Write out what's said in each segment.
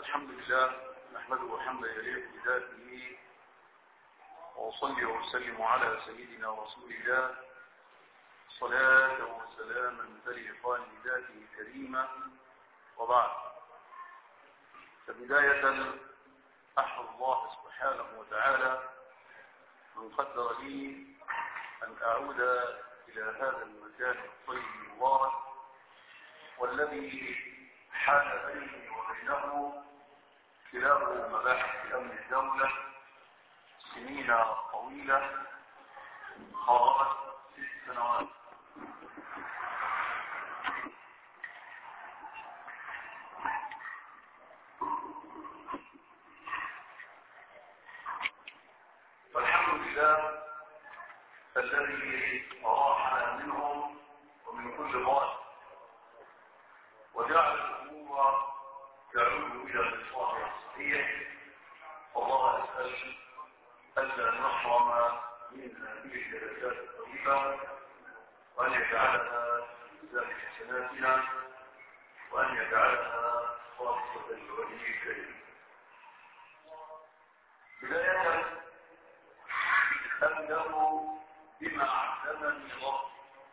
الحمد لله نحمده حمدا يليق بذاته وأصلي وأسلم على سيدنا رسول الله صلاة وسلاما تليقان بذاته كريمة وبعد فبداية أحمد الله سبحانه وتعالى من قدر لي أن أعود إلى هذا المكان الطيب المبارك والذي حال بيني وبينه خلال مباحث أمن الدولة سنين طويلة قاربت ست سنوات والحمد لله الذي أراحنا منهم ومن كل ضال وجعل الأمور تعود إلى الإصلاح الصحيح والله أسأل ألا نحرم من هذه الجلسات الطيبة وأن يجعلها في ميزان حسناتنا وأن يجعلها خالصة لوجهه الكريم بداية أبدأ بما علمني الله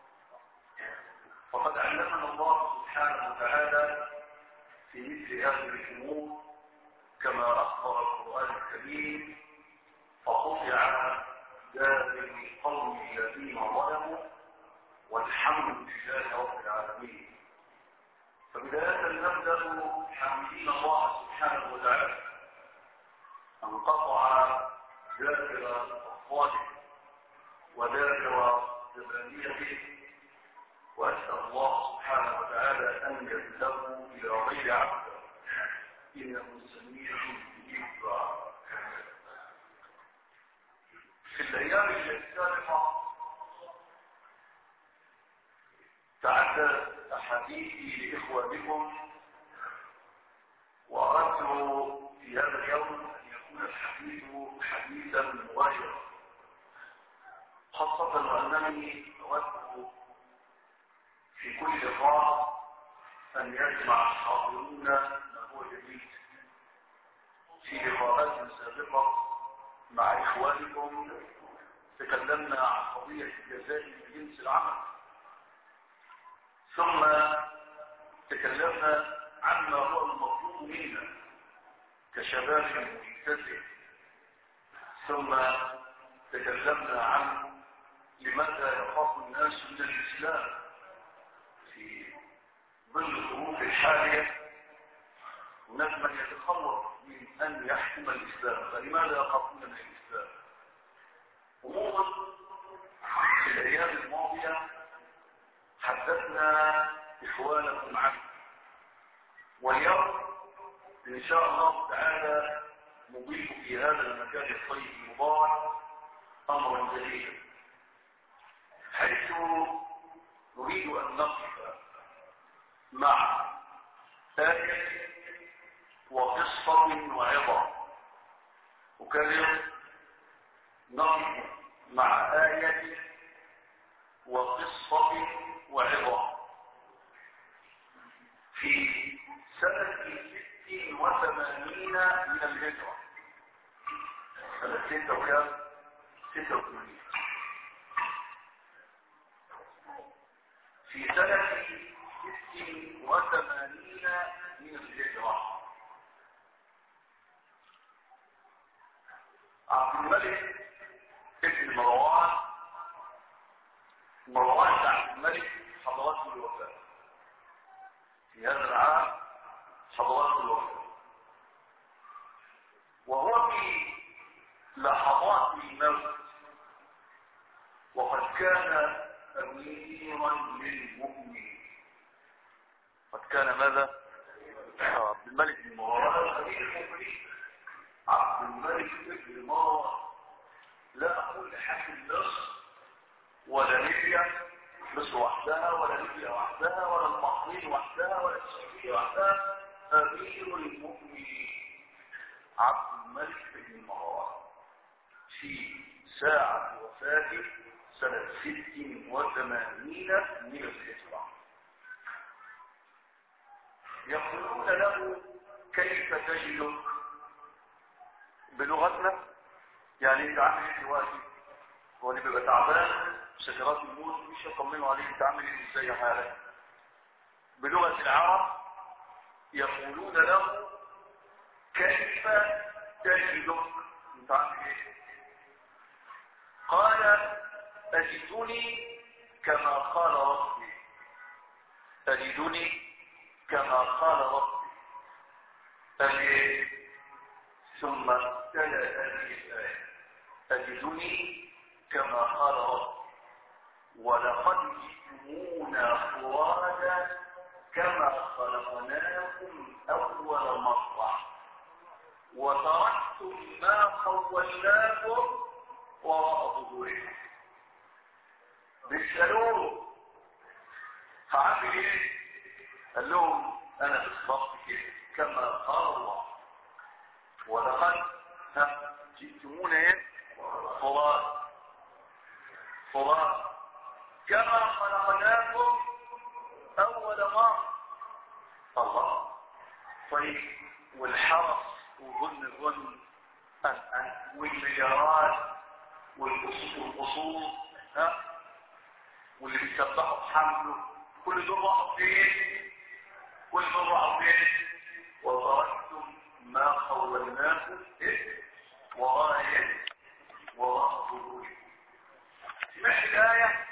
وقد علمنا الله سبحانه وتعالى في مثل هذه الامور كما اخبر القران الكريم فقطع دابر القوم الذين ظلموا والحمد لله رب العالمين فبدايه نبدا حامدين الله سبحانه وتعالى ان قطع دابر الظالم ودابر زبانيته وأسأل الله سبحانه وتعالى أن يبلغوا إلى غير عبد إنه سميع مجيب الدعاء في الأيام السابقة تعدد أحاديثي لإخوانكم وأردت في هذا اليوم أن يكون الحديث حديثا مغايرا خاصة وأنني أود في كل لقاء أن يجمع الحاضرون ما هو جديد في لقاءات سابقة مع إخوانكم تكلمنا عن قضية الجزاء في جنس العمل ثم تكلمنا عما هو المطلوب منا كشباب مبتدئ ثم تكلمنا عن لماذا يخاف الناس من الإسلام في ظل الظروف الحالية هناك من يتخوف من أن يحكم الإسلام فلماذا يخافون من الإسلام عموما في الأيام الماضية حدثنا إخوانكم عنه واليوم إن شاء الله تعالى نضيف في هذا المكان الطيب المبارك أمرا جديدا حيث نريد أن نقف مع آية وقصة وعظة أكرر نقف مع آية وقصة وعظة في سنة ست وثمانين من الهجرة سنة ستة وكام؟ ستة وثمانين في سنة ست وثمانين من الهجرة عبد الملك ابن مروان مروان عبد الملك حضرته الوفاة في هذا العام حضرته الوفاة وهو في لحظات الموت وقد كان أميرا للمؤمنين قد كان ماذا عبد الملك بن مروان أمير المؤمنين عبد الملك بن مروان لا أقول حاكم مصر ولا ليبيا مصر وحدها ولا ليبيا وحدها ولا البحرين وحدها ولا السعودية وحدها أمير المؤمنين عبد الملك بن مروان في ساعة وفاته سنة ست وثمانين من الهجرة يقولون له كيف تجدك بلغتنا يعني انت عامل ايه دلوقتي هو اللي بيبقى تعبان سكرات الموت مش يطمنوا عليه انت عامل ايه ازاي حالك بلغة العرب يقولون له كيف تجدك انت عامل ايه قال اجدني كما قال ربي اجدني كما قال ربي أجد ثم تلا هذه الآية أجدني كما قال ربي ولقد جئتمونا فرادا كما خلقناكم أول مرة وتركتم ما خولناكم وراء ظهوركم بيسألوه فعمل ايه قال لهم انا بالضبط كده كما قال الله ولقد جئتمونا ايه فراد فراد كما خلقناكم اول مرة الله طيب والحرس وظن الظن والمجارات والقصور ها واللي بيسبحوا بحمله كل دول راحوا فين كل دول راحوا فين وتركتم ما خولناكم ايه وراء ايه وراء ظهوركم سمعت الايه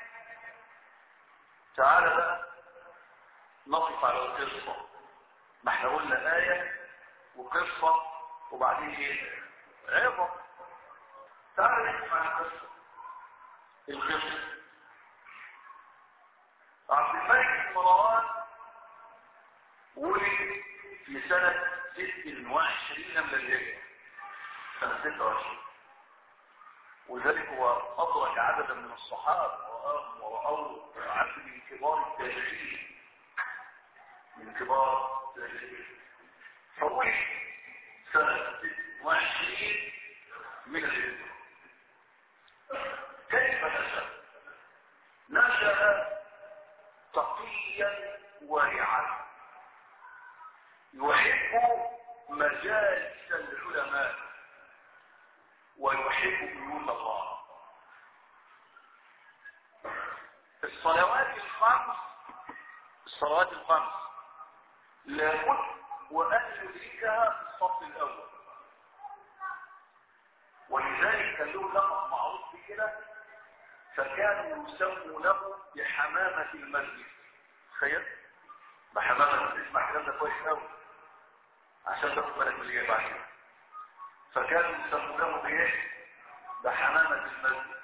تعالى بقى نقف على القصه ما احنا قلنا ايه وقصه وبعدين ايه عظه تعالى نقف على القصه القصه عبد الملك بن مروان ولد في سنة 26 من الهجرة سنة 26 ولذلك هو أدرك عددا من الصحابة ورأوا عبد من كبار التابعين من كبار التابعين فولد سنة 26 من الهجرة كيف نشأ؟ نشأ تقيا ورعا يحب مجالس العلماء ويحب بيوت الله الصلوات الخمس الصلوات الخمس لابد وأن يدركها في الصف الأول ولذلك كان له لقب معروف بكده فكانوا يسمونه بحمامة المسجد تخيل بحمامة اسمع الكلام ده كويس قوي عشان تاخد بالك من اللي جاي بعدين فكانوا يسمونه بايه بحمامة المسجد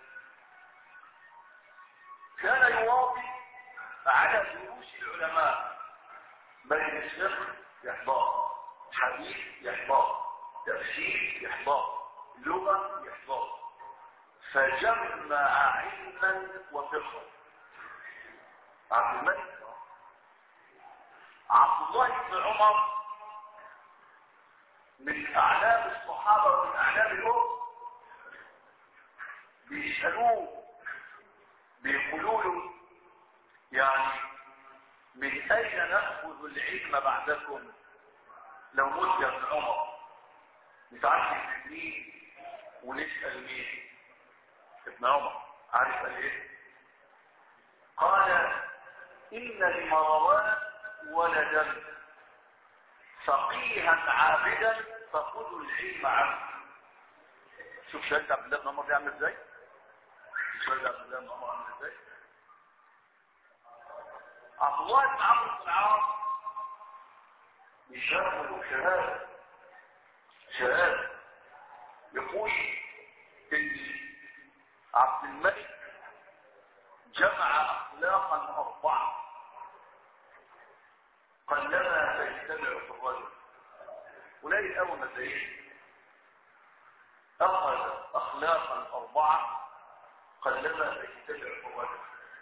كان يواطي على دروس العلماء بين الفقه يحضر حديث يحضر تفسير يحضر لغة يحضر فجمع علما وفقها عبد الملك عبد الله بن عمر من اعلام الصحابه ومن اعلام الام بيسالوه بيقولوا له يعني من اين ناخذ العلم بعدكم لو مت يا ابن عمر نتعلم مين ونسال مين ابن عمر عارف قال ايه قال ان لمروان ولدا فقيها عابدا فخذوا العلم عنه شوف شهاده عبد الله بن عمر دي عامل ازاي شوف شهاده عبد الله بن عمر عامل ازاي عبد الله بن عمرو بن العاص بيشرحوا شهاده شهاده يقول ان عبد الملك جمع اخلاقا اربعه قلما تجتمع في الرجل قليل قوي ما تلاقيه اخذ اخلاقا اربعه قلما تجتمع في الرجل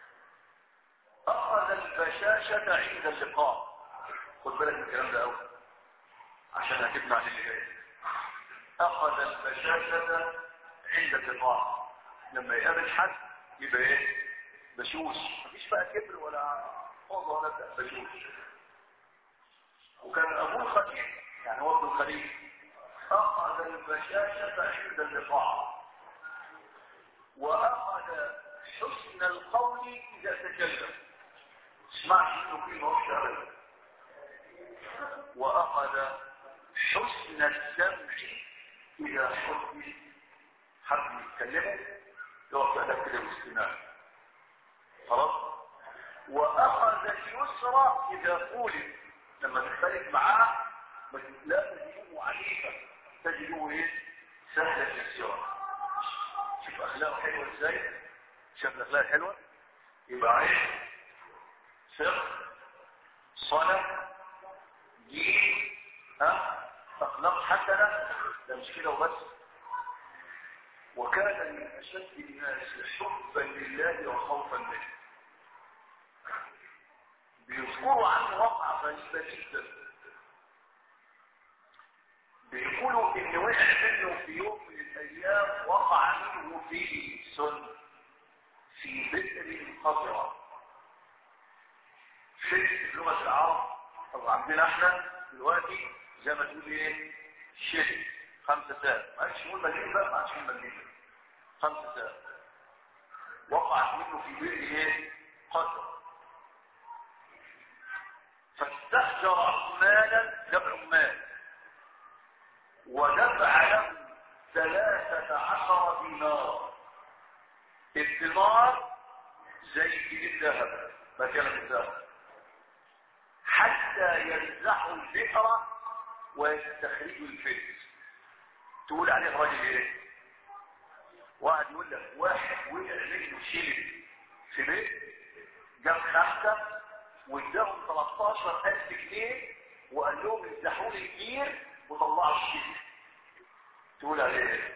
اخذ البشاشه عند اللقاء خد بالك من الكلام ده قوي عشان هتبنى عن اللي جاي اخذ البشاشه عند اللقاء لما يقابل حد يبقى ايه بشوش مفيش بقى كبر ولا فوضى ولا بشوش وكان ابوه خليل يعني هو ابن الخليل أخذ البشاشة عند اللقاء وأخذ حسن القول إذا تكلم اسمعش انه كلمة وحشة أبدا وأخذ حسن السمع إذا حدث حد يتكلمه يقف لك كده باستماع خلاص وأخذ اليسرى إذا قولت لما تختلف معاه لا تجده عنيفا تجده ايه سهل الاسيار شوف اخلاقه حلوه ازاي شوف الاخلاق حلوه يبقى عيش فقه صلاه دين ها اخلاق حسنه ده مش كده وبس وكان من اشد الناس حبا لله وخوفا منه بيذكروا عنه وقعه غريبه جدا بيقولوا ان وقع منه في يوم من الايام وقع منه في سن في بئر خضراء في لغه العرب طب عندنا احنا دلوقتي زي ما تقول ايه شد خمسة ساعات ما عادش نقول مدينة بقى ما عادش نقول مدينة خمسة ساعات وقعت منه في بئر ايه خضراء فاستأجر عمالا جمع عمال ودفع له ثلاثة عشر دينار الدينار زي جنيه ذهب مكان الذهب حتى ينزحوا البئر ويستخرجوا الفلس تقول عليه راجل ايه واحد يقول لك واحد وقع منه شيل في بيت جاب خمسة واداهم 13000 جنيه وقال لهم امسحوا لي الكير وطلعوا الشيء تقول عليه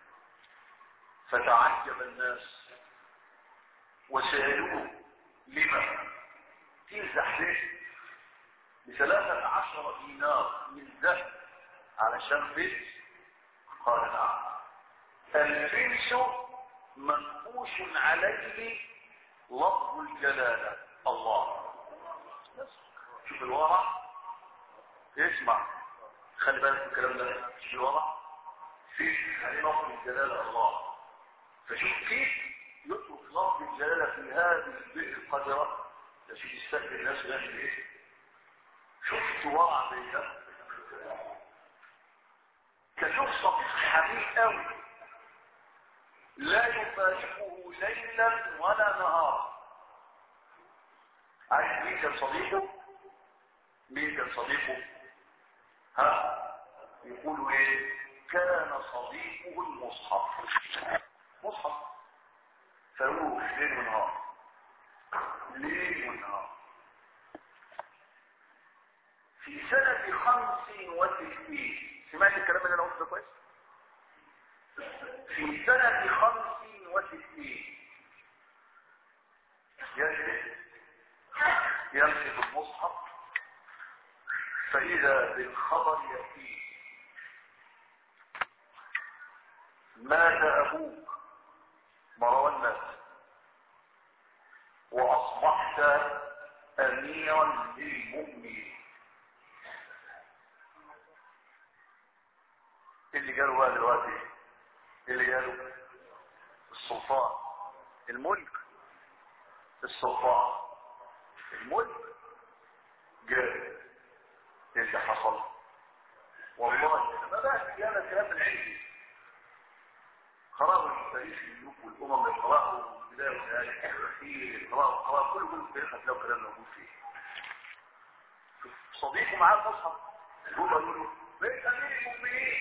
فتعجب الناس وسألوه لما تمزح ليه بثلاثة عشر دينار من ذهب علشان فلس قال نعم الفلس منقوش عليه لفظ الجلالة الله شوف الورع اسمع خلي بالك من الكلام ده شوف الورع في عليه لفظ الجلالة الله فشوف كيف يترك لفظ الجلالة في هذه البئر القدرة عشان يستقبل الناس يعمل ايه شفت ورع زي ده كشوف صديق حبيب قوي لا يفارقه ليلا ولا نهارا عارف مين كان صديقه مين كان صديقه ها يقولوا ايه كان صديقه المصحف مصحف فيقولوا ليل ونهار ليل ونهار في سنة خمس وستين سمعت الكلام اللي انا قلته كويس في سنة خمس وستين يجلس يمسك المصحف فإذا بالخبر يأتيه مات أبوك مروان مات وأصبحت أميرا للمؤمنين اللي قالوا بقى دلوقتي اللي قالوا السلطان الملك السلطان الملك جاء اللي حصل والله ما بقى كلام الكلام العلمي قرأوا تاريخ الملوك والأمم يقرأوا البداية والنهاية الأخير يقرأوا قرأوا كل كل التاريخ هتلاقوا كلام موجود فيه صديقه معاه المصحف يقول له بيت أمير المؤمنين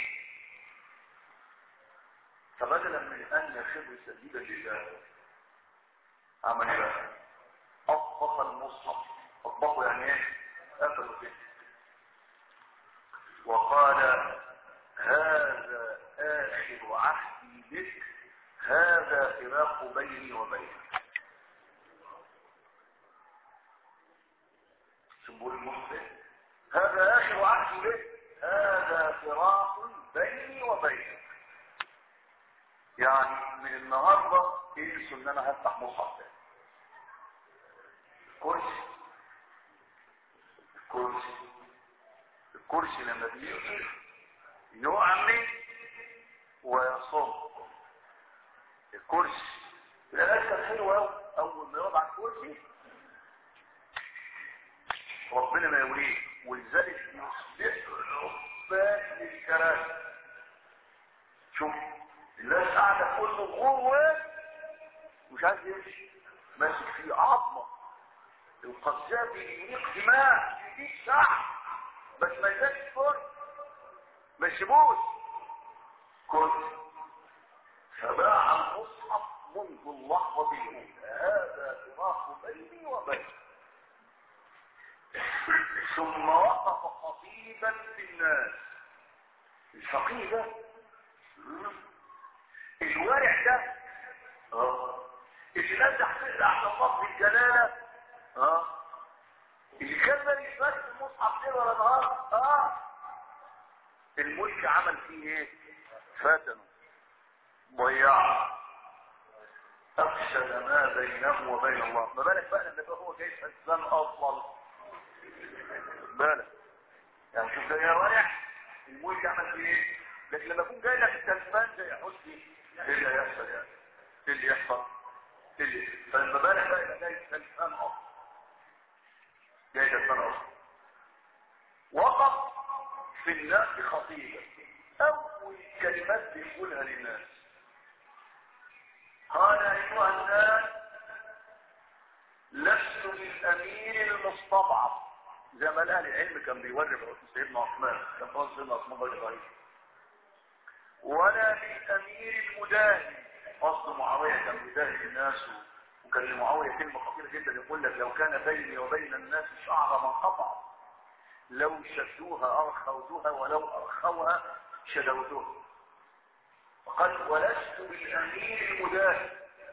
فبدلا من أن يخر سبيلا لله عمل ايه بقى؟ أطبق المصحف أطبقه يعني ايه؟ قفلوا كده وقال هذا آخر عهدي بك هذا فراق بيني وبينك سبول المسلم هذا آخر عهدي بك هذا فراق بيني وبينك يعني من النهاردة انسوا ان انا هفتح مصحف تاني الكرسي الكرسي كرسي لما بيجي يعمل ويصم الكرسي العلاج كان حلو قوي اول ما يقعد على الكرسي ربنا ما يوليه ولذلك يصبح عقبات للكراسي شوف الناس قاعده كله جوه مش عايز يمشي ماسك فيه عظمه القذافي يريق دماء يديك ساعه بس ما يزالش كل ما يسيبوش كل فباع المصحف منذ اللحظه الاولى هذا فراق بيني وبينك ثم وقف خطيبا في الناس الفقيه ده الورع ده اه اللي نزح كده عشان لفظ الجلاله اه اللي كان مالي فاكر المصحف ليل ولا نهار اه الملك عمل فيه ايه فتنه ضيعه افسد ما بينه وبين الله ما بالك بقى لما يبقى هو جاي حزان افضل بالك يعني شوف ده يا ورع الملك عمل فيه ايه لكن لما يكون جاي لك التلفان زي حسني ايه اللي هيحصل يعني ايه اللي يحصل ايه اللي فلما بالك بقى يبقى جاي التلفان افضل جاي التلفان افضل وقف في الناس خطيبا اول كلمات بيقولها للناس قال ايها الناس لست بالامير المستضعف زي ما اهل العلم كان بيوري سيدنا عثمان كان قال سيدنا عثمان رضي الله عنه ولا بالامير المداهن قصد معاويه كان بيداهن الناس وكان لمعاويه كلمه خطيره جدا يقول لك لو كان بيني وبين الناس شعر من قطع لو شدوها ارخوتها ولو ارخوها شدوتها وقال ولست بالامير المداهن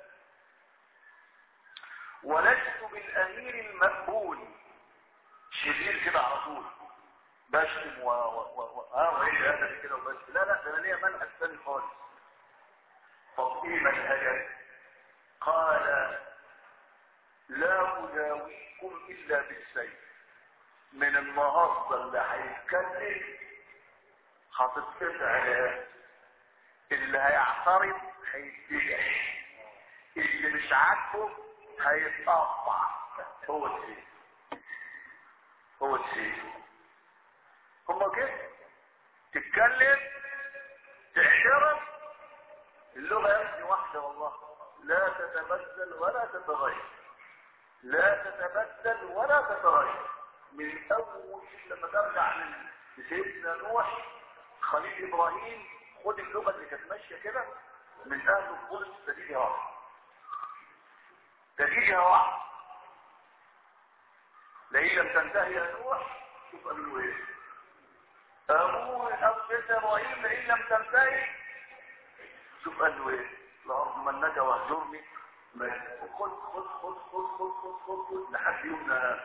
ولست بالامير المقبول شديد كده على طول بشتم و و و و اه وايه هذا كده وبس لا لا ده انا ليا منهج ثاني خالص طب ايه منهجك قال لا اداويكم الا بالسيف من النهارده اللي هيتكلم هتتقطع العيال اللي هيعترض هيتبجح اللي مش عاجبه هيتقطع هو السيف هو السيف هما كده تتكلم تعترف اللغة يمشي واحدة والله لا تتبدل ولا تتغير لا تتبدل ولا تتغير من اول لما ترجع لسيدنا نوح خليل ابراهيم خد اللغة اللي كانت ماشية كده من اهل القدس تجيها واحد تجيها واحد لئن لم تنتهي يا نوح شوف قالوا له ايه ابوه ابو سيدنا ابراهيم لئن لم تنتهي شوف قال له ايه لارجمنك واهجرني خد خد خد خد خد خد خد خد لحد يومنا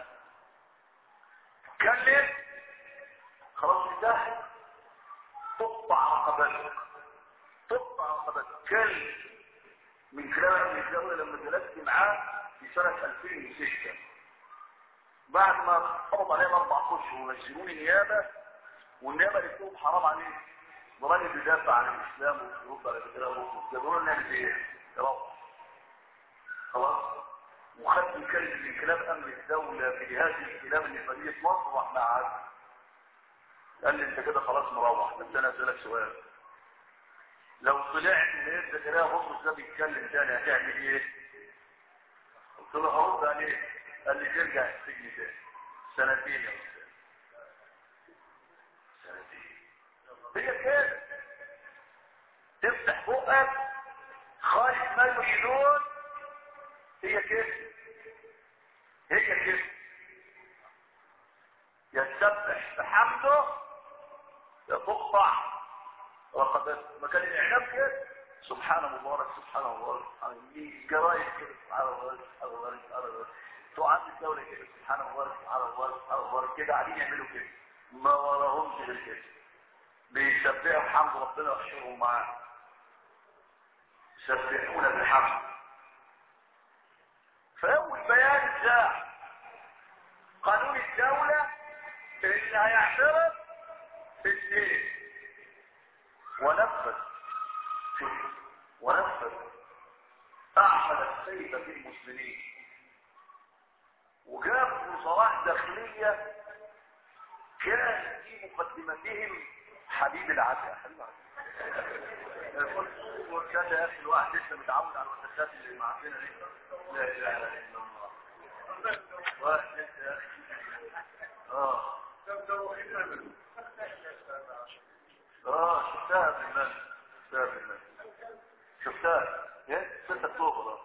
اتكلم خلاص انتهى تقطع رقبتك تقطع رقبتك كلم من كلام ابن الدولة لما جلست معاه في سنة 2006 بعد ما قبض عليهم اربع اشهر ونزلوني نيابه والنيابه قالت لهم حرام عليك ده راجل بيدافع عن الاسلام ويرد على فكره مسلم جابوا لنا نعمل ايه؟ روح خلاص وخدت الكلمه من كلام امن الدوله في جهاز الكلام اللي في مدينه مصر واحنا قعدنا قال لي انت كده خلاص مروح بس انا اسالك سؤال لو طلعت لقيت زكريا بطرس ده بيتكلم تاني هتعمل ايه؟ قلت له هرد عليه قال لي ترجع السجن تاني سنتين يا استاذ سنتين هي كده تفتح بقك خالد ما يريدون هي كده هي كده يسبح بحمده يتقطع رقبته مكان الاعلام كده سبحان مبارك سبحان مبارك الجرايد كده سبحان الله سبحان الله سبحان الله تعاد الدولة كده سبحان الله سبحان الله سبحان الله كده قاعدين يعملوا كده ما وراهمش غير كده بيسبحوا حمد ربنا ويحشرهم معاه يسبحون بالحمد فأول بيان جاء قانون الدولة اللي هيعترض اثنين ونفذ ونفذ اعمل السيف في المسلمين وجاب وزراء داخلية كان في مقدمتهم حبيب العدل حبيب العدل كان يا اخي الواحد لسه متعود على المدرسات اللي معانا دي لا اله الا الله واحد لسه يا اخي اه اه شفتها بالمن شفتها بالمن شفتها ايه 6 اكتوبر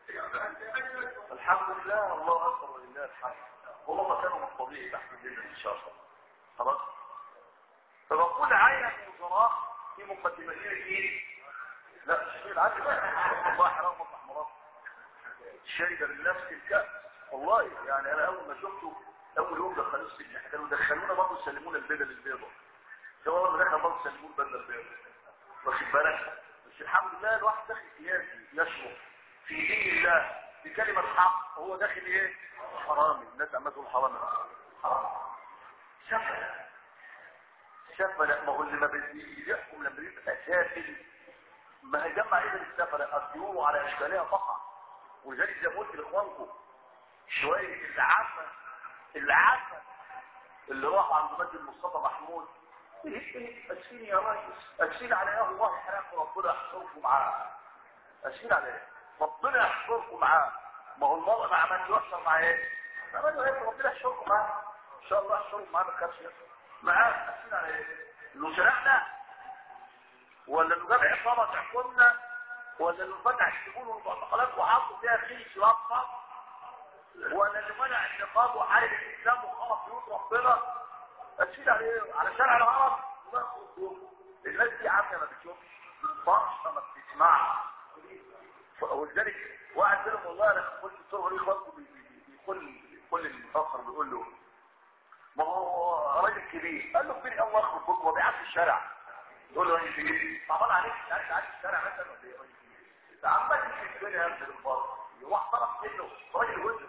الحمد لله الله اكبر ولله الحمد هم ما كانوا مقتضيه تحت الجنة ان شاء الله خلاص فبقول عين الوزراء في مقدمتين ايه لا الشيء العدل الله حرام مطلع مرض شرب من نفس الكأس والله يعني انا اول ما شفته اول يوم دخلوا السجن كانوا دخلونا برضه سلمونا البدل البيضاء سواء ما دخل برضه سلمونا البدل البيضاء واخد بالك بس الحمد لله الواحد داخل سياسي يشرب في دين الله بكلمة حق هو داخل ايه حرامي الناس عمال تقول حرامي حرام سفل سفل ما هو اللي ما بيحكم لما بيبقى سافل ما هيجمع ايه السفل الطيور على اشكالها فقط ولذلك زي ما قلت لاخوانكم شويه العفه العفه اللي راح عند مسجد مصطفى محمود ايه ايه اسفين يا ريس اسفين على ايه الله يحرقكم ربنا يحصركم معاه اسفين على ايه ربنا يحشركم معاه ما هو المرء مع من يحشر مع ايه مع من يحشر ربنا يحشركم معاه ان شاء الله يحشركم معاه ما كانش يحشر معاه اسفين على ايه انه شرعنا ولا انه جاب عصابه تحكمنا ولا انه فتح السجون والمعتقلات وحطوا فيها خيش واقفه ولا اللي منع النقاب وحارب الاسلام وخلص بيوت ربنا اسفين على ايه على شارع الهرم الناس دي عافيه ما بتشوفش فرشه ما بتسمعش ولذلك واحد منهم والله انا قلت الدكتور ولي خالص بيقول كل المفكر بيقول له ما هو راجل كبير قال له كبير الله يخرج بكره وبيعدي الشارع يقول له راجل كبير طبعا عليك مش عارف تعدي الشارع مثلا ولا ايه راجل كبير انت عمال تمشي الدنيا انت بالفضل واحد طرف منه راجل وزن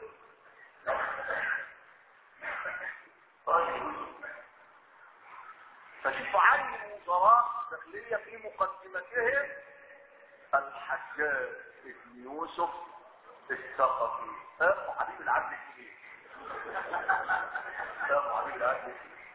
راجل وزن فشوفوا عين الوزراء الداخليه في مقدمتهم الحجاج ابن يوسف الثقفي ابو حبيب العبد الكبير ابو حبيب العبد الكبير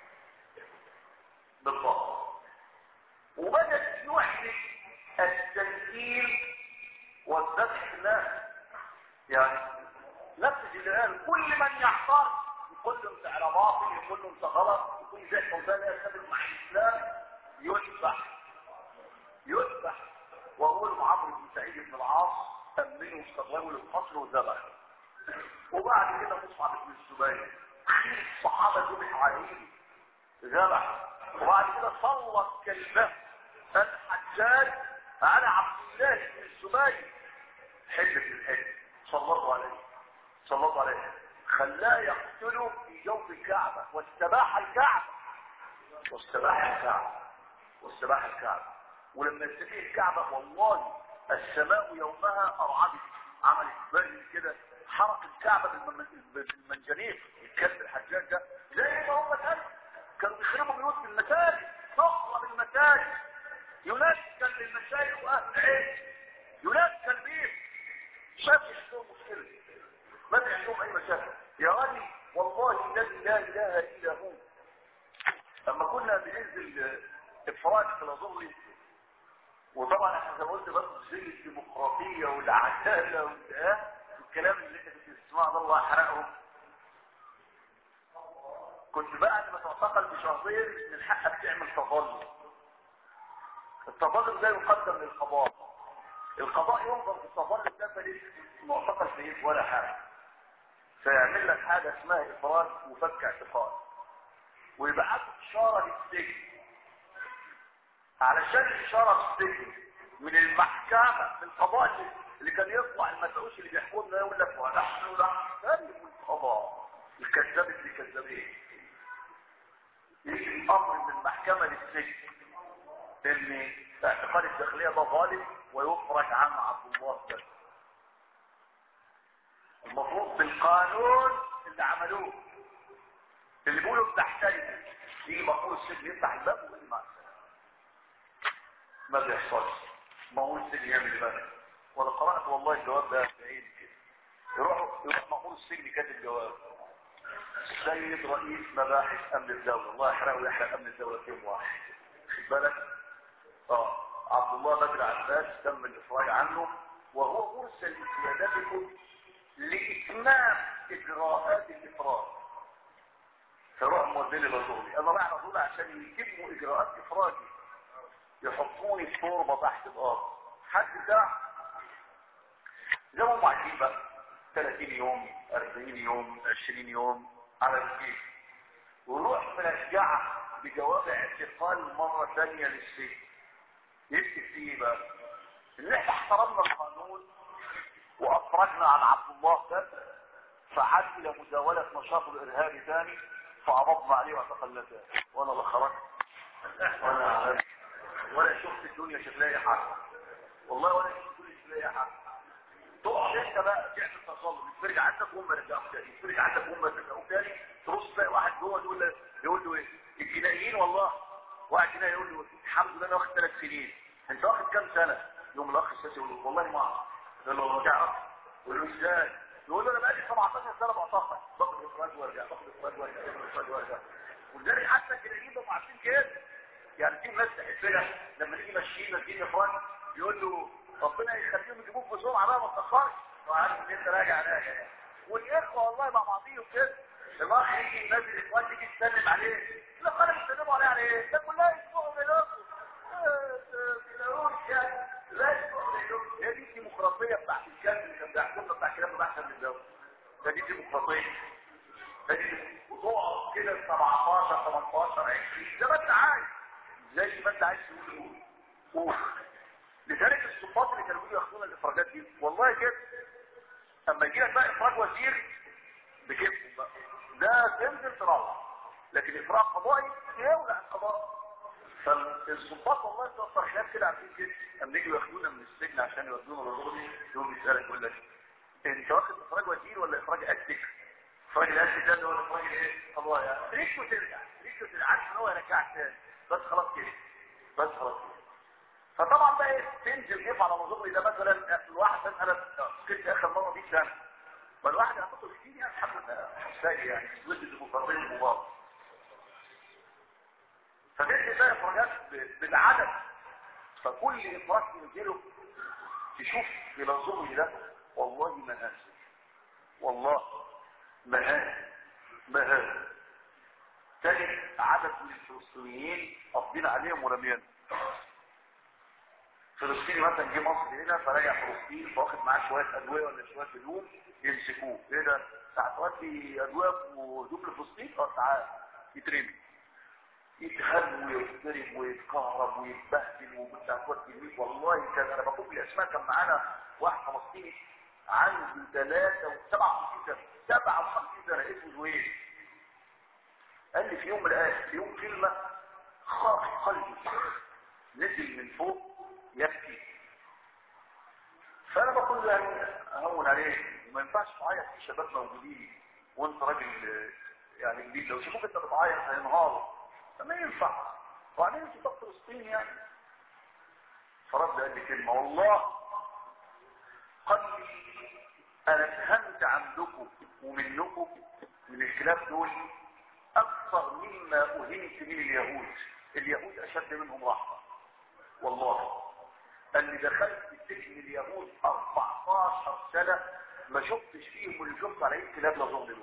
بالضبط وبدأت يحدث التنكيل والذبح في الناس يعني نفس اللي قال كل من يحتار يقول له انت على باطل يقول له انت غلط يقول زي فوزان يرتبط مع الاسلام يذبح يذبح وهو عمرو بن سعيد بن العاص امنه واستغلبه للقتل وذبح وبعد كده مصعب بن الزبير الصحابه ذبحوا عليه ذبح وبعد كده صلت كلمه الحجاج على عبد الله بن الزبير حجه الحج صلى الله عليه صلى الله عليه خلاه يقتله في جوف الكعبه واستباح الكعبه واستباح الكعبه واستباح الكعبه ولما استبيح الكعبه والله السماء يومها ارعبت عملت بل كده حرق الكعبه بالمنجنيق الكلب الحجاج ده زي ما هم كانوا كانوا بيخربوا بيوت بالمساجد تخرب المساجد ينكل للمشايخ واهل العلم ينكل بيه شاف عندهم مشكله ما في عندهم اي مشاكل يا راجل والله الذي لا اله الا هو لما كنا بننزل افراج في الظهر وطبعا احنا زي ما قلت برضه زي الديمقراطيه والعداله والكلام اللي انت كنت بتسمعه ده الله حرقهم كنت بعد ما تعتقل بشهرين من حقك تعمل تظلم التظلم ده يقدم للقضاء القضاء ينظر في التظلم ده فليس معتقل فيه ولا حاجه فيعمل لك حاجه اسمها افراج وفك اعتقال ويبعثوا اشاره للسجن علشان الاشاره السجن من المحكمه من القضاء اللي كان يطلع المسؤول اللي بيحكمنا يقول لك ونحن نحترم القضاء الكذاب اللي كذابين يجي الامر من المحكمه للسجن ان اعتقال الداخليه ده ظالم ويخرج عن عبد الله ده المفروض بالقانون اللي عملوه اللي بيقولوا بتحترم يجي مأمور السجن يفتح الباب ويقول لي مع السلامة ما بيحصلش مأمور السجن يعمل ايه بقى وانا قرأت والله الجواب ده بعيد كده يروح يروح مأمور السجن كاتب جواب السيد رئيس مباحث امن الدولة الله يحرقه ويحرق امن الدولة في يوم واحد خد بالك اه عبد الله بدر عباس تم الافراج عنه وهو مرسل لسيادتكم لاتمام اجراءات الافراج فروح موديني لزوري انا رايح لزوري عشان يتموا اجراءات افراجي يحطوني في تربه تحت الارض حد ده زي ما هم عايزين بقى 30 يوم 40 يوم 20 يوم على الكيف وروح مرجعه بجواب اعتقال مره ثانيه للسجن يكتب فيه بقى ان احنا احترمنا القانون وافرجنا عن عبد الله ده فعاد الى مزاوله نشاطه الارهابي ثاني فعرضنا عليه واعتقلناه وانا لا خرجت ولا ولا شفت الدنيا شكلها حاجه والله ولا شفت الدنيا شكلها حاجه تقعد انت بقى تعمل تصلب ترجع عندك وهم يرجعوك تاني ترجع عندك وهم يرجعوك تاني تبص تلاقي واحد جوه يقول له يقول له ايه الجنائيين والله واحد جنائي يقول له الحمد لله انا واخد ثلاث سنين انت واخد كام سنه يوم الاخ السياسي يقول له والله ما اعرف يقول له ما تعرف يقول له ازاي يقول له انا بقالي 17 سنه بعتقد باخد افراج وارجع باخد افراج وارجع باخد افراج وارجع ولذلك حتى الجنائيين بقوا عارفين كده يعني في ناس تحسنا لما نيجي ماشيين ماشيين افراج يقول له ربنا يخليهم يجيبوك بسرعه بقى ما تاخرش وعارف ان انت راجع راجع والاخوه والله مع بعضيهم كده الاخ يجي الناس الاخوان تيجي تسلم عليه لا قال بيسلموا عليه على ايه ده كلها يسمعوا بينهم بيلاقوش يعني لا يسمعوا بينهم هي دي الديمقراطيه بتاعت الكلب اللي كان بيحكمنا بتاع كلام احسن من الدوله ده دي الديمقراطيه ده دي وتقعد كده 17 18 20 زي ما انت عايز زي ما انت عايز تقول قول لذلك السلطات اللي كانوا بيجوا ياخدون الافراجات دي والله كده اما يجي لك بقى افراج وزير بكيفهم بقى ده تنزل تروح لكن افراج قضائي يولع القضاء فالسلطات والله توفر خلاف كده عارفين كده اما يجوا ياخدونا من السجن عشان يودونا للغربي يقوم يسالك يقول لك انت واخد افراج وزير ولا افراج اكتك افراج الاكتك ده اللي هو افراج ايه قضاء يعني ليش وترجع ليش وترجع عارف ان هو يرجعك تاني بس خلاص كده بس خلاص كده فطبعا بقى ايه تنزل كيف على نظري ده مثلا الواحد مثلا كنت اخر مره دي سنه فالواحد هيحطه كتير يعني حبه حساجي يعني ضد الديمقراطيه المبارك فتنزل بقى افراجات بالعدد فكل افراج تنزله تشوف في نظري ده والله مهازل والله مهازل مهازل تاني عدد من الفلسطينيين قابضين عليهم ورميان فلسطيني مثلا جه مصر هنا فرجع فلسطين فواخد معاه شويه ادويه ولا شويه هدوم يمسكوه ايه ده ساعات في ادويه وهدوم لفلسطين اه ساعات يترمي يتهد ويضرب ويتكهرب ويتبهدل وبتاع تودي والله كان انا بقول الاسماء كان معانا واحد فلسطيني عنده ثلاثة وسبعة سنة سبعة وخمسين سنة اسمه زويل قال لي في يوم من الايام في يوم كلمة خاف قلبي نزل من فوق يبكي فانا بقول له يعني اهون عليه ما ينفعش تعيط في شباب موجودين وانت راجل يعني جديد لو شافوك انت بتعيط هينهاروا فما ينفع وبعدين انت طب فلسطين يعني فرد قال لي كلمه والله قد انا فهمت عندكم ومنكم من الكلاب دول اكثر مما اهنت من اليهود اليهود اشد منهم رحمه والله اللي دخلت سجن اليهود 14 سنة ما شفتش فيهم اللي شفت على ايه كلاب لظلم دول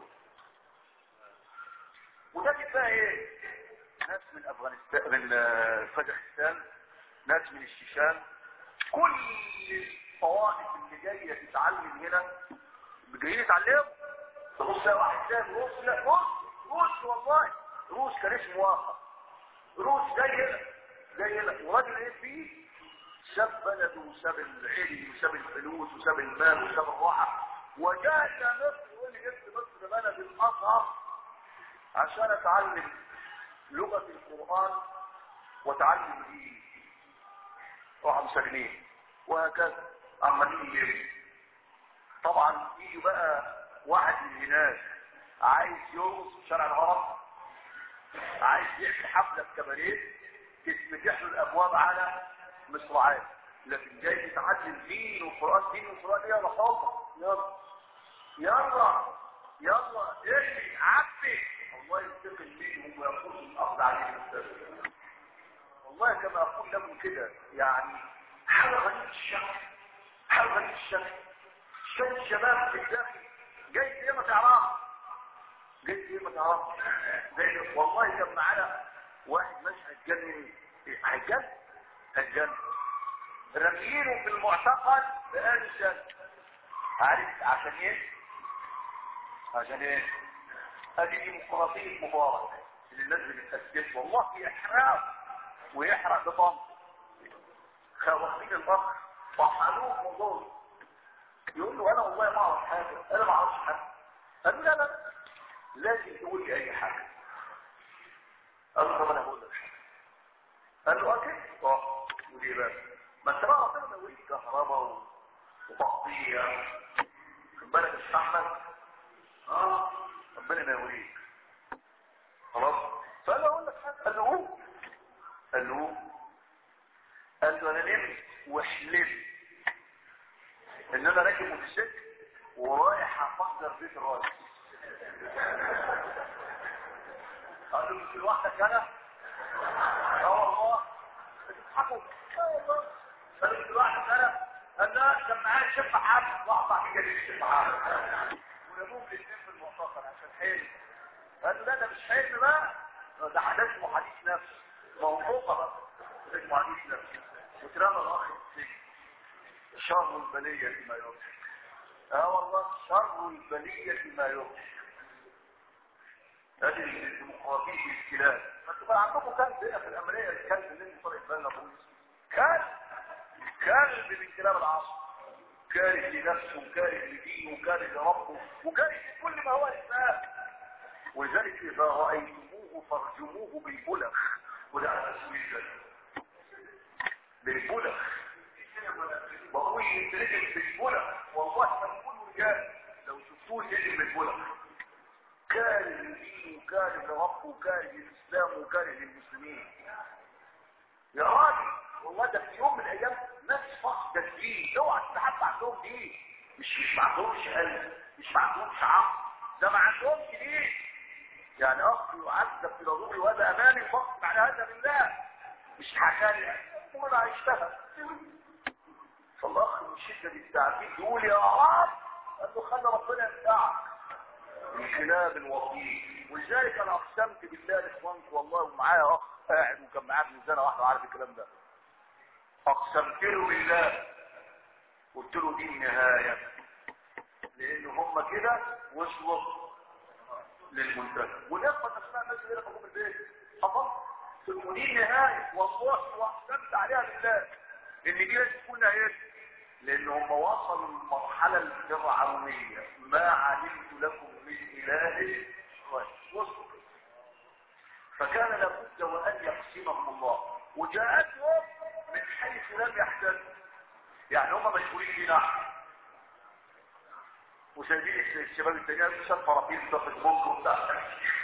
وده بقى ايه ناس من افغانستان من كازاخستان ناس من الشيشان كل الطوائف اللي جايه تتعلم هنا جايين يتعلموا تبص يا واحد تاني روس لا روس روس والله روس كان اسمه واقع روس جاي هنا جاي هنا وراجل ايه فيه ساب بلده وساب العلم وساب الفلوس وساب المال وساب الراحة وجاء الى مصر يقول لي جبت مصر بلد الازهر عشان اتعلم لغة القرآن واتعلم دين راحوا مسجنين وهكذا عمالين يجري طبعا يجي بقى واحد من هناك عايز يرقص في شارع الهرم عايز يعمل حفله في كباريه تتفتح له الابواب على مصراعيه لكن جاي يتعلم دين وقران دين وقران ايه يا رحمه يلا يلا يلا ارمي عبي الله ينتقم منهم ويقول الاخذ عليه المستقبل والله كما اقول لكم كده يعني حاجه غريبه الشكل حاجه غريبه الشكل شويه الشباب في الداخل جاي ايه ما تعرفش جاي ايه ما تعرفش زي والله كان معانا واحد ماشي هيتجنن هيتجنن هيتجنن رميينه في المعتقل بقاله سنه عارف عشان ايه عشان ايه ادي ديمقراطيه مبارك اللي الناس بتتاسس والله يحرق ويحرق بطن واخدين الاخ وحلوه موضوع يقول له انا والله ما اعرف حاجه انا ما اعرفش حاجه قال له لا لا لازم تقول لي اي حاجه قال له طب انا هقول لك حاجه قال له اكيد اه ودي بقى ما انت بقى ربنا يوريك كهرباء وتقطيع خد بالك استحمل اه ربنا ما يوريك خلاص فقال له اقول لك حاجه قال له قول قال له قال له انا نمت وحلمت ان انا راكب موتوسيكل ورايح افجر بيت الراجل قال له مش لوحدك انا اه والله بتضحكوا اه والله قال له مش لوحدك انا قال لا كان معايا شيخ محمد واقطع كده الشيخ محمد ونبوه الاثنين في المعتقل عشان حلم قال له لا ده مش حلم بقى ده حدث اسمه حديث نفس موثوقه بقى اسمه حديث نفس وترمى الاخ في السجن شر البلية ما يضحك اه والله شر البلية ما يضحك هذه الديمقراطية الكلاب ما تبقى عندكم كلب هنا في الأمريكا الكلب اللي انت طلع بالنا بوليس كلب كلب من كلاب العصر كاره لنفسه وكاره لدينه وكاره لربه وكاره كل ما هو الإسلام ولذلك إذا رأيتموه فارجموه بالبلغ وده على تسويق بالبلغ بقول يترجم بالبلغ والله تكون رجال لو شفتوه يجب بالبلغ كاره لدينه وكاره لربه وكاره للإسلام وكاره للمسلمين يا راجل والله ده في يوم من الأيام ناس فقد الدين اوعى تتحط عندهم دين مش مش ما عندهمش قلب مش ما عندهمش عقل ده ما عندهمش دين يعني اخ يعذب في ضروري وهذا امامي فقط على هذا بالله مش حكاني وانا هيشتغل فالاخ من شده التعذيب يقول يا رب قال له خلي ربنا ينفعك من خلال الوصيل ولذلك انا اقسمت بالله لاخوانك والله ومعايا اخ قاعد وكان معاه في سنه واحده عارف الكلام ده اقسمت له بالله قلت له دي النهايه لان هم كده وصلوا للمنتهى والاخوه نفسها الناس اللي هنا في البيت حصل ودي النهايه والله واقسمت عليها بالله ان دي لازم تكون نهايتها لان هم وصلوا للمرحله الفرعونيه ما علمت لكم من اله غير وصلوا فكان لابد وان يقسمهم الله وجاءتهم من حيث لم يحتسبوا يعني هم مشغولين بينا وسايبين الشباب التانيين شاف فرافيل في فيسبوك وبتاع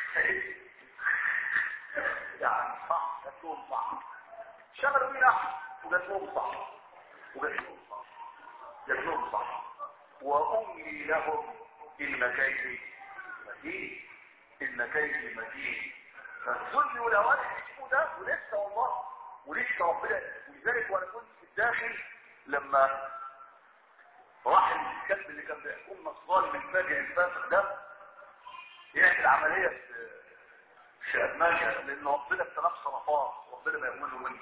يعني صح جاتهم صح شغلوا بينا وجاتهم صح وجاتهم صح جاتهم صح واملي لهم ان كيدي متين ان كيدي متين فالذل والاوان اسمه ده ولسه والله ولسه ربنا ولذلك وانا كنت في الداخل لما راح الكلب اللي كان بيحكمنا الظالم الفاجر الفاسق ده يعمل عمليه في في المانيا لان ربنا ابتلاه بسرطان ربنا ما يؤمنه منه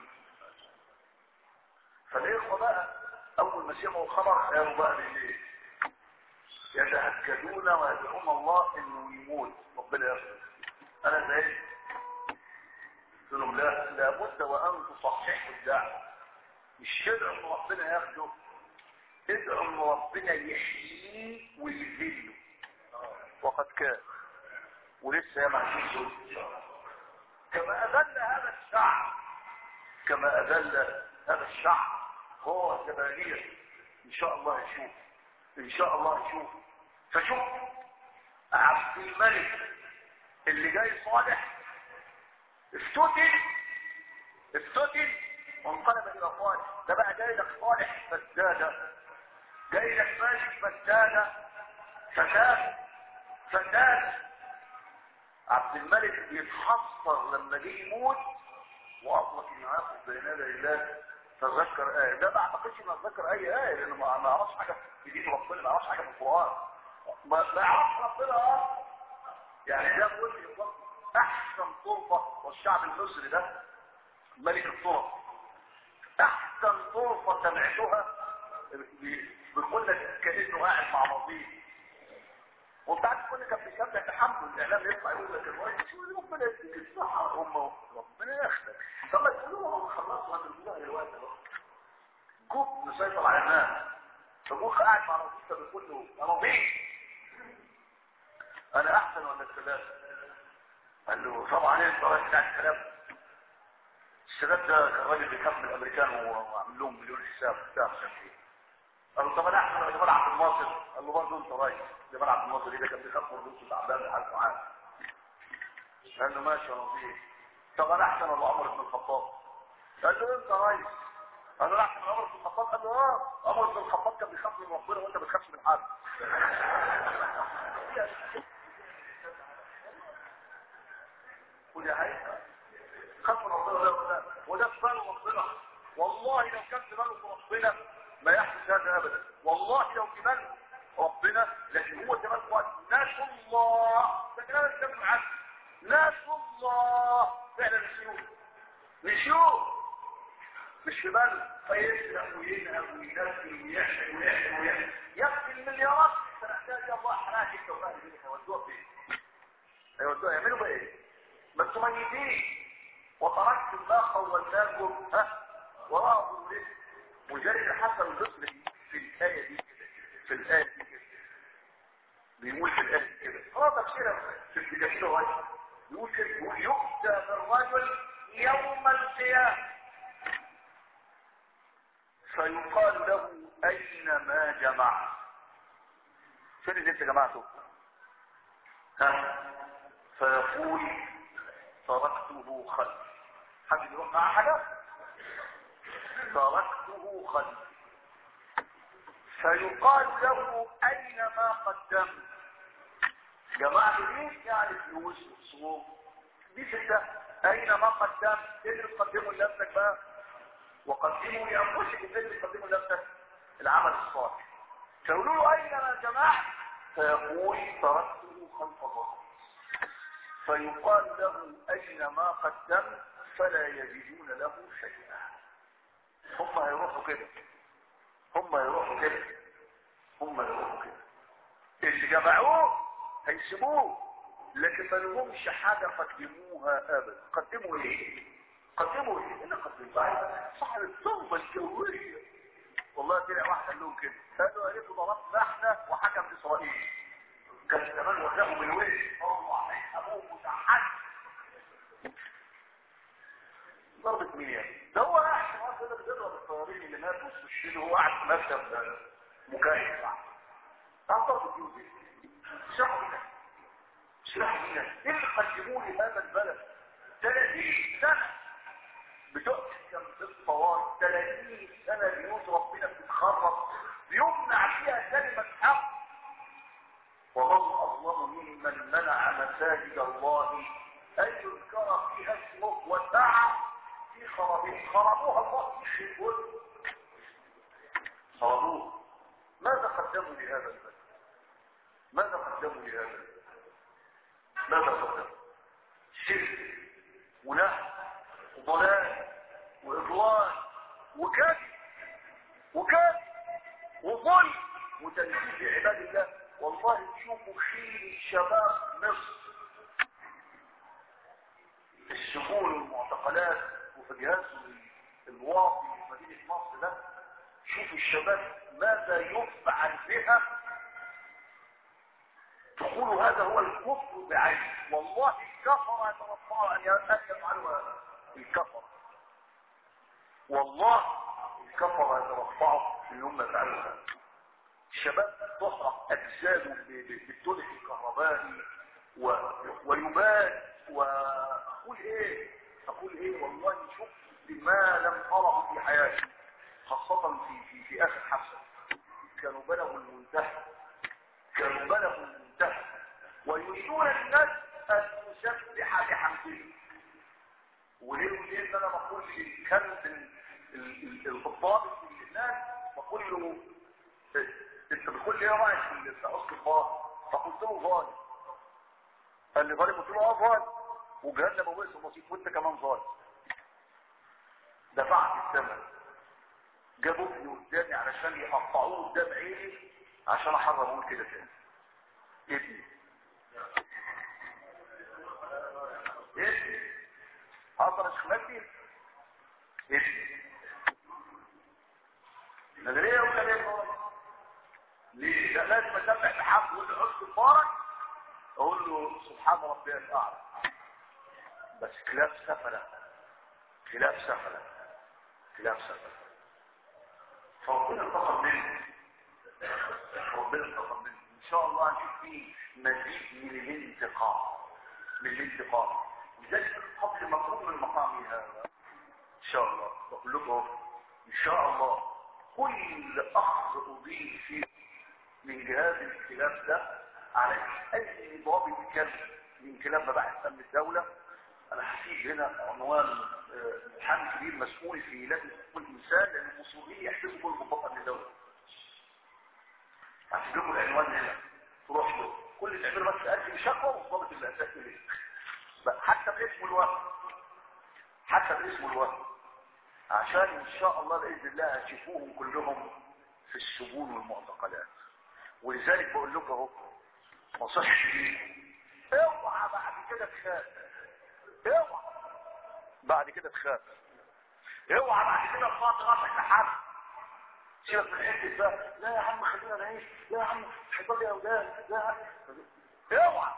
فالاخوه بقى اول ما سمعوا الخبر قالوا بقى بالليل يتهجدون ويدعون الله انه يموت ربنا يغفر انا زعلت قلت لهم لا لابد وان تصححوا الدعوه مش تدعوا ان ربنا ياخده ادعوا ان ربنا يحييه ويذله وقد كان ولسه يا معشوش كما اذل هذا الشعب كما اذل هذا الشعب هو زبانية ان شاء الله يشوف ان شاء الله يشوف فشوف عبد الملك اللي جاي صالح افتتن افتتن وانقلب الى صالح ده بقى جاي لك صالح فسادة جاي لك مالك فسادة فساد فساد عبد الملك بيتحصر لما جه يموت واطلق انه ياخذ بين يدي الله تذكر آية ده ما اعتقدش انه اتذكر اي آية لانه ما ما يعرفش حاجة في دين ربنا ما يعرفش حاجة في القرآن ما ما يعرفش ربنا اصلا يعني ده بيقول لي بالظبط احسن طرفة والشعب المصري ده ملك الطرف احسن طرفة سمعتها بيقول لك كانه قاعد مع نظيف وانت عارف كل كان بيشبه تحمل الاعلام يطلع يقول لك الرئيس يقول ربنا يديك الصحه هم ربنا ياخدك طب ما تقولوا هم خلصوا هذا الموضوع دلوقتي اهو جوب مسيطر على الناس فابوك قاعد مع نظيف بيقول له يا نظيف انا احسن ولا السادات قال له طبعا انت راجل بتاع الكلام السادات ده كان راجل بيخاف من الامريكان وعامل لهم مليون حساب بتاع مش عارف ايه قال له طب انا احسن ولا جمال عبد الناصر قال له برضه انت رايح جمال عبد الناصر ده كان بيخاف من الروس تعبان لحد معاه قال له ماشي يا نظيف طب انا احسن ولا عمر بن الخطاب قال له انت رايح قال له احسن عمر بن الخطاب قال له اه عمر بن الخطاب كان بيخاف من ربنا وانت ما بتخافش من حد ودي حقيقه خاف من ربنا ولا ولا وده في باله ربنا والله لو كان في باله ربنا ما يحدث هذا ابدا والله لو في باله ربنا لكن هو كمان قال ناسوا الله ده كلام الكلام عنه ناسوا الله فعلا نسيوه نسيوه مش في باله فيسرق وينهب وينزل ويحشي ويحشي ويحشي يكفي المليارات سنحتاج يا الله حراك انت وفاهم دي هيودوها فين؟ هيودوها يعملوا بقى ايه؟ ما انتم ميتين وتركتم ما خولناكم ها وراء ظهوركم وجاي الحسن البصري في الآية دي في الآية دي كده بيقول في الآية دي كده اه تفسيرها في الكتاب غير يقول كده يقول يؤتى بالرجل يوم القيامة فيقال له أين ما جمع فين اللي انت جمعته ها فيقول تركته خلف حد يروح معاه حاجة تركته خلف فيقال له اين ما قدمت جماعة ايه يعني فلوس وصوم دي ستة اين ما قدمت ايه اللي تقدمه لنفسك بقى وقدموا لانفسكم ايه اللي تقدموا لنفسك العمل الصالح فيقولوا له اين ما جماعة فيقول تركته خلف ظهري فيقال له اين ما قدمت فلا يجدون له شيئا هم هيروحوا كده هم يروحوا كده هم يروحوا كده اللي جمعوه هيسيبوه لكن ما لهمش حاجة قدموها ابدا قدموا ايه قدموا ايه انا قدمت صاحب الطلبة الجوية والله طلع واحد قال لهم كده قالوا قالوا ضربنا احنا وحكم اسرائيل كان زمان وزاهم من وين الله ابوه متحد ضربة مين يعني ده هو قاعد في مصر ده بيضرب الطيارين اللي ماتوا في الشيل وهو قاعد في مكتب مكيف تعال ضربة يوزي اشرحوا لنا اشرحوا لنا ايه اللي قدموه لهذا البلد 30 سنة بتقسم بالطوال 30 سنة بيوت ربنا بتتخرج بيمنع فيها كلمة حق ومن أظلم ممن منع مساجد الله أن يذكر فيها اسمه وسعى في خرابين خربوها الله في الكل خربوها ماذا قدموا لهذا البلد ماذا قدموا لهذا البلد ماذا قدموا شرك ونهب وضلال وإضلال وكذب وكذب وظلم وتنفيذ عباد الله والله تشوفوا خير شباب مصر في السجون والمعتقلات وفي جهازهم الواطي في مدينة مصر ده شوفوا الشباب ماذا يفعل بها تقولوا هذا هو الكفر بعينه والله الكفر يتوقع ان يفعلوا هذا الكفر والله الكفر يتوقعوا ان هم يفعلوا هذا الشباب تحرق اجساده بالتلف الكهربائي و... ويبات واقول ايه تقول ايه والله شفت ما لم اره في حياتي خاصة في في في اخر حفلة كانوا بلغوا المنتهى كانوا بلغوا المنتهى ويريدون الناس ان تسبح بحمده وليه وليه انا بقول للكلب الضابط للناس بقول له انت بتقول لي ايه رايك في عصر الظالم فقلت له ظالم قال لي ظالم قلت له اه ظالم وجهنم وبئس المصير وانت كمان ظالم دفعت الثمن جابوا ابني قدامي علشان يقطعوه قدام عيني عشان احرمه كده تاني ابني ابني حصل اشخلاقي ابني نظريه ولا ليه ليه ده لازم اسمع بحق ويقول له حسن مبارك اقول له سبحان ربي الاعلى بس كلاب سفلة كلاب سفلة كلاب سفلة فربنا انتقم منه ربنا انتقم منه ان شاء الله هنشوف فيه مزيد من الانتقام من الانتقام لذلك قبل ما اقوم من مقامي هذا ان شاء الله بقول لكم ان شاء الله كل اخ اضيف فيه من جهاز الكلاب ده على اي ضابط كان من كلاب مباحث امن الدولة انا هسيب هنا عنوان محامي كبير مسؤول في لجنه حقوق الانسان لان المصريين يحسبوا كل ضباط امن الدولة هسيب لكم العنوان هنا تروح له كل اللي تعمله بس تقدم شكوى والضابط اللي اساسي ليه حتى باسمه الوهم حتى باسمه الوهم عشان ان شاء الله باذن الله هتشوفوهم كلهم في السجون والمعتقلات ولذلك بقول لكم اهو ما صحش اوعى بعد كده تخاف اوعى بعد كده تخاف اوعى بعد كده تفاضي راسك لحد سيبك من حته بقى لا يا عم خلينا نعيش لا يا عم هيضل يا اولاد لا اوعى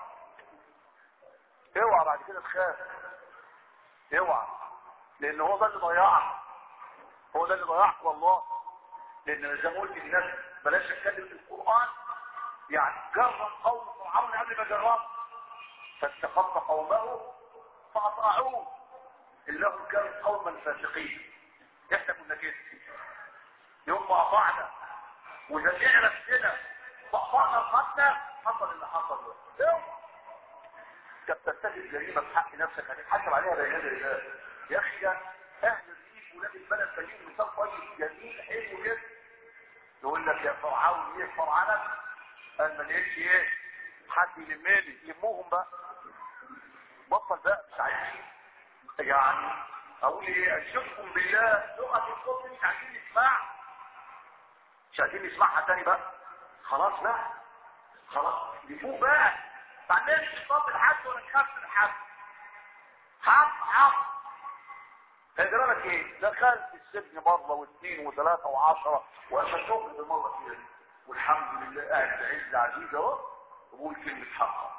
اوعى بعد كده تخاف اوعى لان هو ده اللي ضيعك هو ده اللي ضيعك والله لان زي ما قلت للناس بلاش اتكلم في القران يعني جرب قوم فرعون قبل ما جرب فاستخف قومه فاطاعوه انهم كانوا قوما فاسقين احنا كنا كده يوم ما اطعنا وزجعنا نفسنا واخطانا الخطنا حصل اللي حصل ده انت بترتكب جريمه في حق نفسك هتتحاسب عليها بين يدي الله يا اخي ده اهل الريف ولاد البلد بجيب مثال طيب جميل حلو جدا يقول لك يا فرعون ايه فرعونك قال ما لقيتش ايه حد يلمني يلموهم بقى بطل بقى مش عايزين يعني اقول ايه اشوفكم بالله لغه الصوت مش عايزين نسمع مش عايزين نسمعها تاني بقى خلاص بقى خلاص نفوق بقى بعدين مش طب الحد ولا نخاف من الحد حق حق هيجرى لك ايه دخلت السجن مره واثنين وثلاثه وعشره واشهدتهم بالمره فيها دي والحمد لله قاعد بعز عزيز اهو وبقول كلمه حق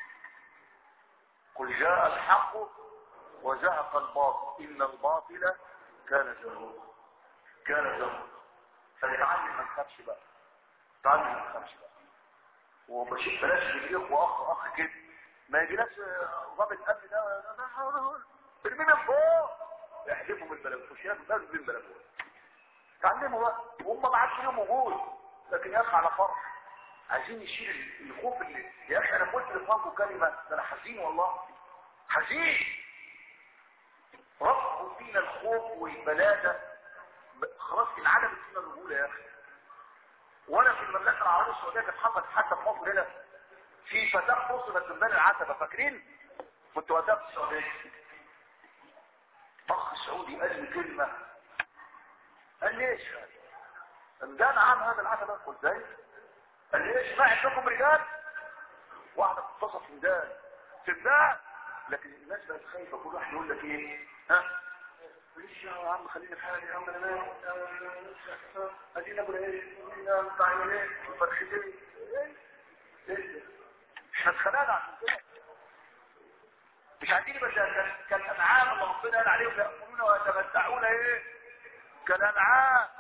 قل جاء الحق وزهق الباطل ان الباطل كان زهوقا كان زهوقا فنتعلم ما نخافش بقى تعلم ما نخافش بقى وبشوف بلاش بالاخوه اخ اخ كده ما يجيناش ضابط امن ده ارمي من فوق يحذفوا من البلكوشات لازم من البلكوشات تعلموا بقى وهم ما عادش لهم وجود لكن يا اخي على فرح عايزين نشيل الخوف اللي يا اخي انا قلت لفرقه كلمه ده انا حزين والله حزين رفعوا فينا الخوف والبلاده خلاص العالم فينا الرجوله يا اخي وانا في المملكه العربيه السعوديه كانت حصلت حتى في مصر هنا في فتاه نصبت من بني العتبه فاكرين كنت وقتها في السعوديه اخ سعودي قال لي كلمه قال لي ايش ده انا عام هذا العتبه قلت ازاي قال لي ايش ما عندكم رجال واحده بتتصل في ميدان في ميدان لكن الناس بقت خايفه كل واحد يقول لك ايه ها ليش يا عم خلينا في حالي يا عم انا مالي ادينا ابو ايه بتاع ايه فرختين ايه مش هتخنقنا عشان كده مش عايزين بس كالانعام اللي ربنا قال عليهم ياكلون ويتمتعون ايه كالانعام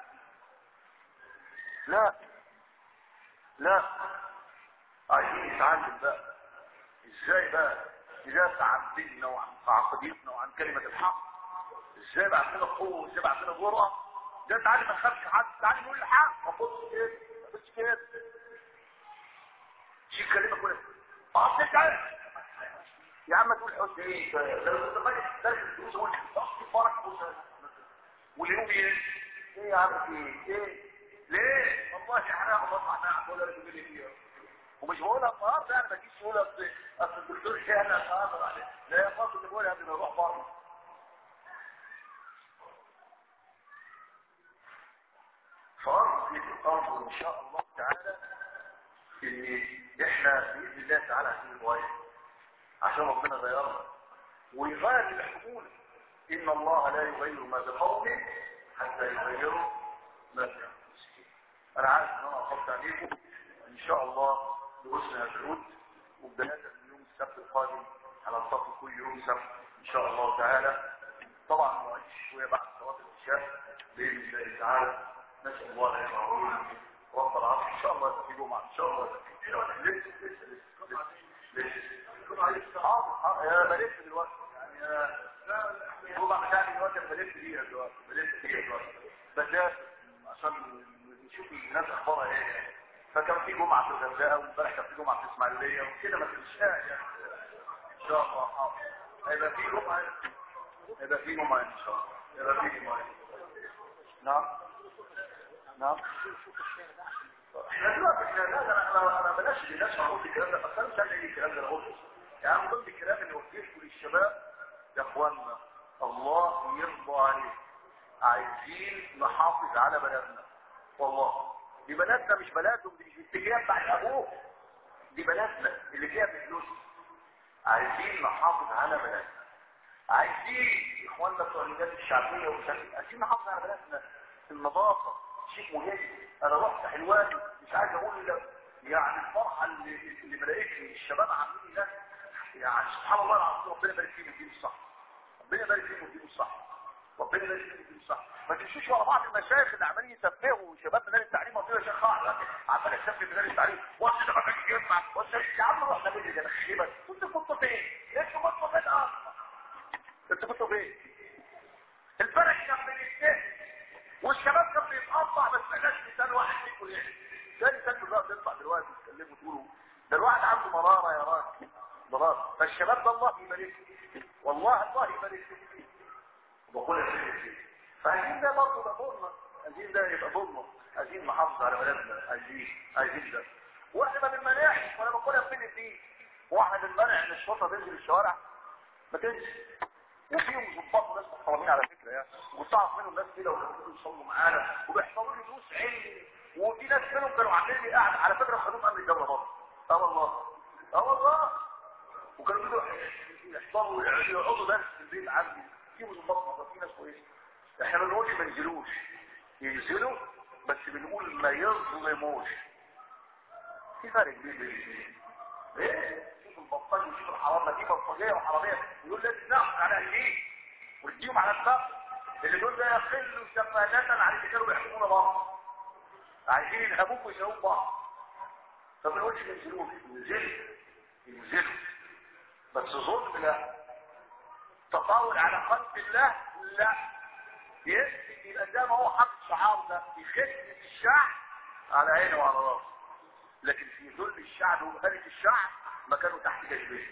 لا لا عايزين نتعلم بقى ازاي بقى يدافع عن ديننا وعن عقيدتنا وعن كلمة الحق ازاي بقى عندنا قوة ازاي بقى عندنا جرأة ده تعالى ما نخافش حد تعالى نقول الحق ما تقولش كده ما تقولش كده شيء كلمة كلها اه تعالى يا عم تقول حسن ايه ده ده ده ده الدروس هو اللي فرق واليوم ايه ايه يا عم في ايه ليه والله احنا بطلع نعم ولا تقول لي فيها ومش بقولها النهارده انا ما جيش اقول اصل اصل الدكتور شاهد النهارده عليه لا يا فاضل اللي بقولها قبل ما اروح بره فارض في الامر ان شاء الله تعالى ان احنا باذن الله تعالى عشان نتغير عشان ربنا غيرنا ويغير اللي يحكمونا ان الله لا يغير ما بقوم حتى يغيروا ما بانفسهم انا عارف ان انا اخذت عليكم ان شاء الله دروسنا هتعود وبدايه من يوم السبت القادم هنلتقي كل يوم سبت ان شاء الله تعالى طبعا مواعيد شويه بعد صلاه العشاء باذن الله تعالى نسال الله ان يرحمنا رب العالمين ان شاء الله في جمعه ان شاء الله لسه لسه لسه لسه حاضر يا بلف دلوقتي يعني الجمعه بتاعتي دلوقتي انا بلف بيها دلوقتي بلف بيها دلوقتي بس عشان نشوف الناس اخبارها ايه فكان في جمعه في الغردقه وامبارح كان في جمعه في اسماعيليه وكده ما فيش يعني ان شاء الله حاضر هيبقى في جمعه هيبقى في جمعه ان شاء الله هيبقى في جمعه نعم نعم احنا دلوقتي احنا لا انا انا انا بلاش بلاش اقول الكلام ده بس انا مش عارف ايه الكلام ده انا قلته يعني من ضمن الكلام اللي وجهته للشباب يا اخوانا الله يرضى عليك عايزين نحافظ على بلدنا والله دي بلدنا مش بلدهم دي مش الاتجاه بتاعت ابوه دي بلدنا اللي فيها بفلوس عايزين نحافظ على بلدنا عايزين اخواننا بتوع الناس الشعبيه والشعبيه عايزين نحافظ على بلدنا النظافه شيء مهم انا رحت حلوان مش عايز اقول لك يعني الفرحه اللي اللي ملائكتي الشباب عاملين ده يعني سبحان الله العظيم ربنا يبارك فيهم ويديهم الصح ربنا يبارك فيهم ويديهم الصح ربنا يبارك فيهم ويديهم الصح ما تمشوش ورا بعض المشايخ اللي عمالين يسفهوا شباب مدارس التعليم وقلت له يا شيخ عمال يسفه مدارس التعليم وانت ده ما كانش ينفع وانت يا عم روح نبيل ده خيبه كنت كنت فين؟ انتوا كنتوا فين اصلا؟ انتوا كنتوا فين؟ الفرق كان بين الاثنين والشباب كان بيتقطع بس ما جاش لسان واحد فيكم يعني ده لسان دلوقتي تطلع دلوقتي تتكلموا تقولوا ده الواحد عنده مراره يا راجل مراره فالشباب ده الله يبارك والله الله يبارك وبقول لك فعايزين ده برضه ده ضرنا عايزين ده يبقى ضرنا عايزين نحافظ على بلدنا عايزين عايزين ده واحنا ما بنمنعش وانا بقولها فين الدين واحنا بنمنع ان الشرطه تنزل الشوارع ما تنزل وفيهم ظباط وناس محترمين على فكره يعني وتعرف منهم ناس كده وكانوا يصلوا معانا وبيحصلوا لي دروس علم وفي ناس منهم كانوا عاملين لي قاعد على فكره خدوهم امن الدوله برضه اه والله اه والله وكانوا بيقولوا يحضروا يقعدوا درس في البيت عندي فيهم ظباط في ناس كويسه احنا ما بنقولش ما ينزلوش ينزلوا بس بنقول ما يظلموش في فرق كبير بين الاثنين ايه شوف البطال وشوف الحرام ما دي بلطجيه وحراميه يقول لازم ناخد على اهليه ونديهم على السقف اللي دول ده يقلوا سفالة عن اللي كانوا بيحكمونا بعض عايزين ينهبوك ويساووك بعض طب ما نقولش ينزلوا ينزلوا ينزلوا بس ظلم لا تطاول على خلق الله لا يثبت يبقى ده ما هو حق الشعار ده في خدمة الشعب على عينه وعلى راسه لكن في ذل الشعب وملك الشعب مكانه تحت جيبه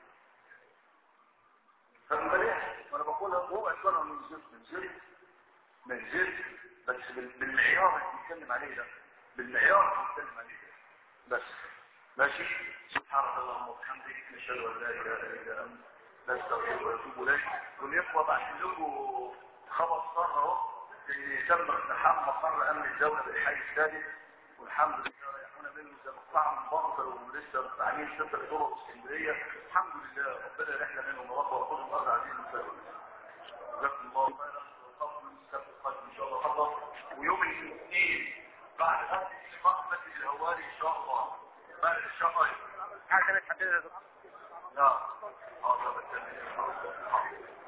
فبلاش وانا بقول هو اصلا من زلت من زلت من زلت بس بالمعيار اللي بنتكلم عليه ده بالمعيار اللي بنتكلم عليه ده بس ماشي سبحانك اللهم وبحمدك نشهد ان لا اله الا انت نستغفرك ونتوب اليك ونقوى بعد لكم خبر صار اهو اللي تم اقتحام مقر امن الدوله بالحي السادس والحمد لله ريحونا منه زي مقطع من بطل ولسه عاملين ست طرق اسكندريه الحمد لله ربنا يرحنا منهم ورب وخذهم الارض عزيز المسلمين جزاكم الله خيرا وقبل السبت القادم ان شاء الله حضر ويوم الاثنين بعد غد اشفاق مسجد الهواري ان شاء الله بعد الشهر حاجه كانت حددها لا اه